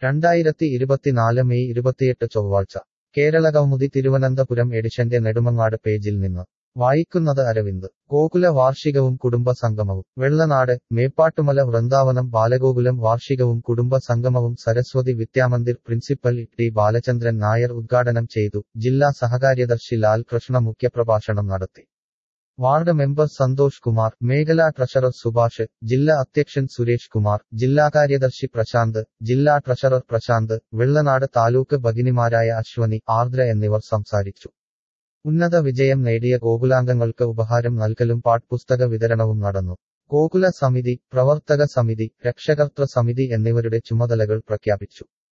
രണ്ടായിരത്തി ഇരുപത്തിനാല് മെയ് ഇരുപത്തിയെട്ട് ചൊവ്വാഴ്ച കേരള കൗമുദി തിരുവനന്തപുരം എഡിഷന്റെ നെടുമങ്ങാട് പേജിൽ നിന്ന് വായിക്കുന്നത് അരവിന്ദ് ഗോകുല വാർഷികവും കുടുംബ സംഗമവും വെള്ളനാട് മേപ്പാട്ടുമല വൃന്ദാവനം ബാലഗോകുലം വാർഷികവും കുടുംബ സംഗമവും സരസ്വതി വിദ്യാമന്ദിർ പ്രിൻസിപ്പൽ ടി ബാലചന്ദ്രൻ നായർ ഉദ്ഘാടനം ചെയ്തു ജില്ലാ സഹകാര്യദർശി ലാൽ കൃഷ്ണ മുഖ്യപ്രഭാഷണം നടത്തി വാർഡ് മെമ്പർ സന്തോഷ് കുമാർ മേഖലാ ട്രഷറർ സുഭാഷ് ജില്ലാ അധ്യക്ഷൻ സുരേഷ് കുമാർ ജില്ലാ കാര്യദർശി പ്രശാന്ത് ജില്ലാ ട്രഷറർ പ്രശാന്ത് വെള്ളനാട് താലൂക്ക് ഭഗിനിമാരായ അശ്വനി ആർദ്ര എന്നിവർ സംസാരിച്ചു ഉന്നത വിജയം നേടിയ ഗോകുലാംഗങ്ങൾക്ക് ഉപഹാരം നൽകലും പാഠ്പുസ്തക വിതരണവും നടന്നു ഗോകുല സമിതി പ്രവർത്തക സമിതി രക്ഷകർത്തൃ സമിതി എന്നിവരുടെ ചുമതലകൾ പ്രഖ്യാപിച്ചു